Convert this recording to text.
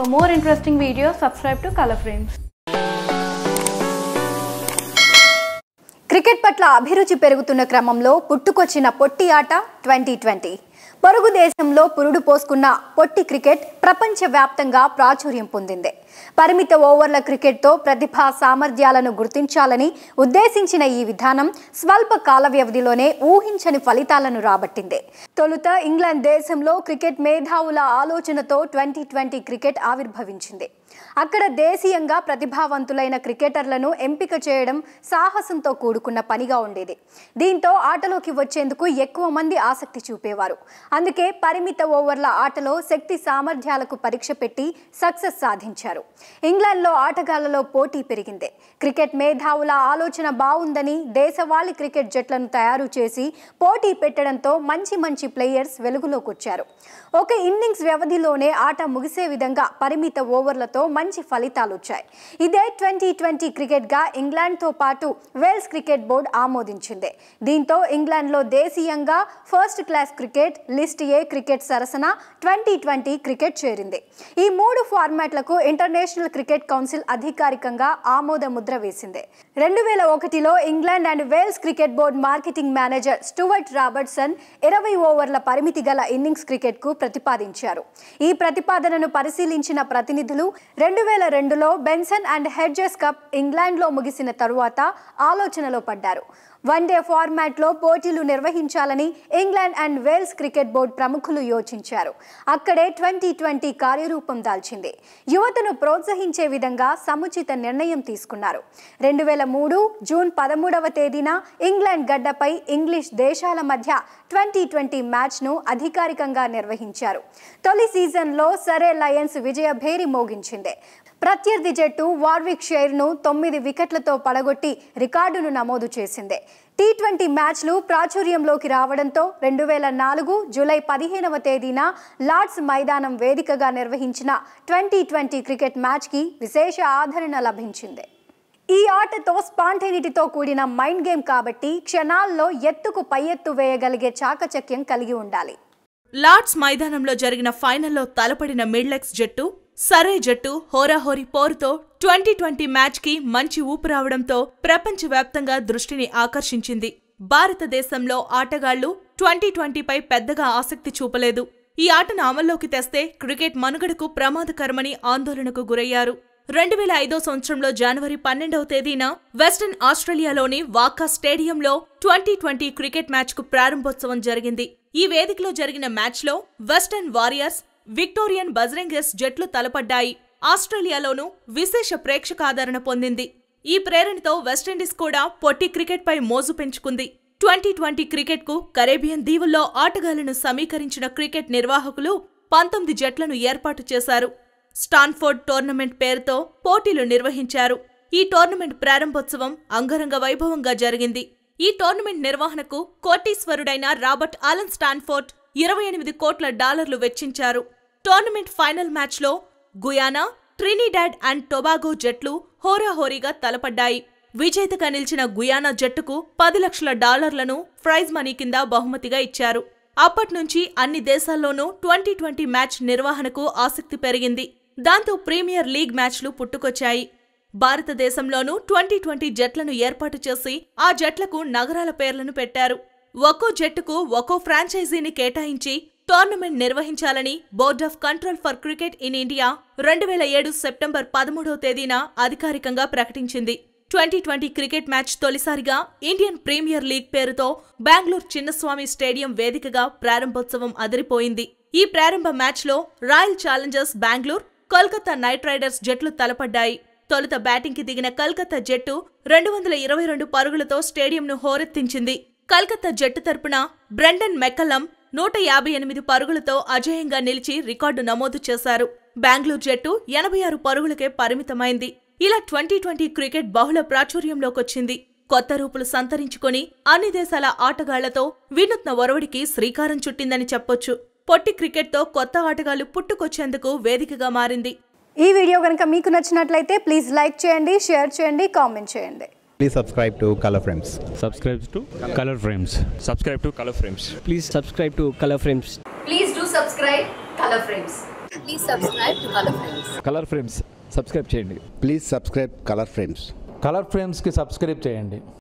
For more interesting videos, subscribe to Color Frames. Cricket పట్ల అభిరుచి పెరుగుతున్న క్రమంలో పుట్టుకొచ్చిన పొట్టి ఆట ట్వంటీ ట్వంటీ పొరుగు దేశంలో పురుడు పోసుకున్న పొట్టి క్రికెట్ ప్రపంచవ్యాప్తంగా ప్రాచుర్యం పొందింది పరిమిత ఓవర్ల క్రికెట్తో ప్రతిభా సామర్థ్యాలను గుర్తించాలని ఉద్దేశించిన ఈ విధానం స్వల్ప కాల వ్యవధిలోనే ఊహించని ఫలితాలను రాబట్టింది తొలుత ఇంగ్లాండ్ దేశంలో క్రికెట్ మేధావుల ఆలోచనతో ట్వంటీ ట్వంటీ క్రికెట్ ఆవిర్భవించింది అక్కడ దేశీయంగా ప్రతిభావంతులైన క్రికెటర్లను ఎంపిక చేయడం సాహసంతో కూడుకున్న పనిగా ఉండేది దీంతో ఆటలోకి వచ్చేందుకు ఎక్కువ మంది ఆసక్తి చూపేవారు అందుకే పరిమిత ఓవర్ల ఆటలో శక్తి సామర్థ్యాలకు పరీక్ష పెట్టి సక్సెస్ సాధించారు ఇంగ్లాండ్లో ఆటగాళ్లలో పోటీ పెరిగింది క్రికెట్ మేధావుల ఆలోచన బాగుందని దేశవాళీ క్రికెట్ జట్లను తయారు చేసి పోటీ పెట్టడంతో మంచి మంచి ప్లేయర్స్ వెలుగులోకి వచ్చారు ఒక ఇన్నింగ్స్ వ్యవధిలోనే ఆట ముగిసే విధంగా పరిమిత ఓవర్లతో మంచి ఫలితాలు వచ్చాయి ఇదే ట్వంటీ ట్వంటీ క్రికెట్గా ఇంగ్లాండ్తో పాటు వేల్స్ క్రికెట్ బోర్డు ఆమోదించింది దీంతో ఇంగ్లాండ్లో దేశీయంగా first class cricket list A cricket సరసన ట్వంటీ ట్వంటీ క్రికెట్ చేరింది ఈ మూడు ఫార్మాట్లకు ఇంటర్నేషనల్ క్రికెట్ కౌన్సిల్ అధికారికంగా ఆమోద ముద్ర వేసింది రెండు వేల ఒకటిలో England and Wales Cricket Board marketing manager Stuart Robertson ఇరవై ఓవర్ల పరిమితి గల ఇన్నింగ్స్ క్రికెట్కు ప్రతిపాదించారు ఈ ప్రతిపాదనను పరిశీలించిన ప్రతినిధులు రెండు వేల రెండులో బెన్సన్ అండ్ హెడ్జెస్ కప్ ఇంగ్లాండ్లో ముగిసిన తరువాత ఆలోచనలో పడ్డారు వన్డే ఫార్మాట్లో పోటీలు నిర్వహించాలని England and Wales Cricket Board ప్రముఖులు యోచించారు అక్కడే ట్వంటీ ట్వంటీ కార్యరూపం దాల్చింది యువతను ప్రోత్సహించే విధంగా సముచిత నిర్ణయం తీసుకున్నారు రెండు వేల మూడు జూన్ పదమూడవ తేదీన ఇంగ్లాండ్ గడ్డపై ఇంగ్లీష్ దేశాల మధ్య ట్వంటీ ట్వంటీ మ్యాచ్ను అధికారికంగా నిర్వహించారు తొలి సీజన్లో సరే లయన్స్ విజయ భేరి మోగించింది ప్రత్యర్థి జట్టు వార్విక్ షైర్ను తొమ్మిది వికెట్లతో పడగొట్టి రికార్డును నమోదు చేసింది టీ ట్వంటీ మ్యాచ్లు ప్రాచుర్యంలోకి రావడంతో రెండు వేల నాలుగు జూలై పదిహేనవ తేదీన లార్డ్స్ మైదానం వేదికగా నిర్వహించిన ట్వంటీ ట్వంటీ క్రికెట్ మ్యాచ్కి విశేష ఆదరణ లభించింది ఈ ఆటతో స్పాంటైనిటీతో కూడిన మైండ్ గేమ్ కాబట్టి క్షణాల్లో ఎత్తుకు పై ఎత్తు వేయగలిగే చాకచక్యం కలిగి ఉండాలి లార్డ్స్ మైదానంలో జరిగిన ఫైనల్లో తలపడిన మిడ్లెక్స్ జట్టు సరే జట్టు హోరాహోరీ పోరుతో ట్వంటీ ట్వంటీ మ్యాచ్కి మంచి ఊపు రావడంతో ప్రపంచవ్యాప్తంగా దృష్టిని ఆకర్షించింది భారతదేశంలో ఆటగాళ్లు ట్వంటీ ట్వంటీపై పెద్దగా ఆసక్తి చూపలేదు ఈ ఆటను అమల్లోకి తెస్తే క్రికెట్ మనుగడకు ప్రమాదకరమని ఆందోళనకు గురయ్యారు రెండు వేల ఐదో సంవత్సరంలో జనవరి పన్నెండవ తేదీన వెస్టర్న్ ఆస్ట్రేలియాలోని వాకా స్టేడియంలో ట్వంటీ ట్వంటీ క్రికెట్ మ్యాచ్కు ప్రారంభోత్సవం జరిగింది ఈ వేదికలో జరిగిన మ్యాచ్లో వెస్టర్న్ వారియర్స్ విక్టోరియన్ బజరెంగెస్ జట్లు తలపడ్డాయి ఆస్ట్రేలియాలోనూ విశేష ప్రేక్షకాదరణ పొందింది ఈ ప్రేరణతో వెస్టిండీస్ కూడా పొట్టి క్రికెట్పై మోజు పెంచుకుంది ట్వంటీ ట్వంటీ క్రికెట్కు కరేబియన్ దీవుల్లో ఆటగాళ్లను సమీకరించిన క్రికెట్ నిర్వాహకులు పంతొమ్మిది జట్లను ఏర్పాటు చేశారు స్టాన్ఫోర్డ్ టోర్నమెంట్ పేరుతో పోటీలు నిర్వహించారు ఈ టోర్నమెంట్ ప్రారంభోత్సవం అంగరంగ వైభవంగా జరిగింది ఈ టోర్నమెంట్ నిర్వహణకు కోటీశ్వరుడైన రాబర్ట్ ఆలన్ స్టాన్ఫోర్డ్ ఇరవై ఎనిమిది కోట్ల డాలర్లు వెచ్చించారు టోర్నమెంట్ ఫైనల్ మ్యాచ్లో గుయానా ట్రినిడాడ్ అండ్ టొబాగో జట్లు హోరాహోరీగా తలపడ్డాయి విజేతగా నిలిచిన గుయానా జట్టుకు పది లక్షల డాలర్లను ప్రైజ్ మనీ కింద బహుమతిగా ఇచ్చారు అప్పట్నుంచి అన్ని దేశాల్లోనూ ట్వంటీ ట్వంటీ మ్యాచ్ నిర్వహణకు ఆసక్తి పెరిగింది దాంతో ప్రీమియర్ లీగ్ మ్యాచ్లు పుట్టుకొచ్చాయి భారతదేశంలోనూ ట్వంటీ ట్వంటీ జట్లను ఏర్పాటు చేసి ఆ జట్లకు నగరాల పేర్లను పెట్టారు ఒక్కో జట్టుకు ఒక్కో ఫ్రాంచైజీని కేటాయించి టోర్నమెంట్ నిర్వహించాలని Board of Control for Cricket in India రెండు వేల ఏడు సెప్టెంబర్ పదమూడవ తేదీన అధికారికంగా ప్రకటించింది ట్వంటీ ట్వంటీ క్రికెట్ మ్యాచ్ తొలిసారిగా ఇండియన్ ప్రీమియర్ లీగ్ పేరుతో బెంగళూరు చిన్నస్వామి స్టేడియం వేదికగా ప్రారంభోత్సవం అదిరిపోయింది ఈ ప్రారంభ మ్యాచ్లో Royal Challengers Bengaluru Kolkata Knight Riders జట్లు తలపడ్డాయి తొలుత బ్యాటింగ్కి దిగిన కల్కత్తా జట్టు రెండు వందల ఇరవై రెండు పరుగులతో స్టేడియంను హోరెత్తించింది కల్కత్తా జట్టు తరపున బ్రెండన్ మెక్కలం నూట యాభై ఎనిమిది పరుగులతో అజేయంగా నిలిచి రికార్డు నమోదు చేశారు బెంగళూరు జట్టు ఎనభై ఆరు పరుగులకే పరిమితమైంది ఇలా ట్వంటీ ట్వంటీ క్రికెట్ బహుళ ప్రాచుర్యంలోకొచ్చింది కొత్త రూపులు సంతరించుకొని అన్ని దేశాల ఆటగాళ్లతో వినూత్న ఒరవడికి శ్రీకారం చుట్టిందని చెప్పొచ్చు పొట్టి క్రికెట్తో కొత్త ఆటగాళ్లు పుట్టుకొచ్చేందుకు వేదికగా మారింది ఈ వీడియో కనుక మీకు నచ్చినట్లయితే ప్లీజ్ లైక్ చేయండి షేర్ చేయండి కామెంట్ చేయండి Please subscribe to Color Frames. subscribe to color frames subscribe to color frames Please subscribe to Color Frames. Please do subscribe Color Frames. Please subscribe to Color Frames. Color Frames subscribe చేయండి please subscribe Color Frames Color ఫ్రేమ్స్కి subscribe చేయండి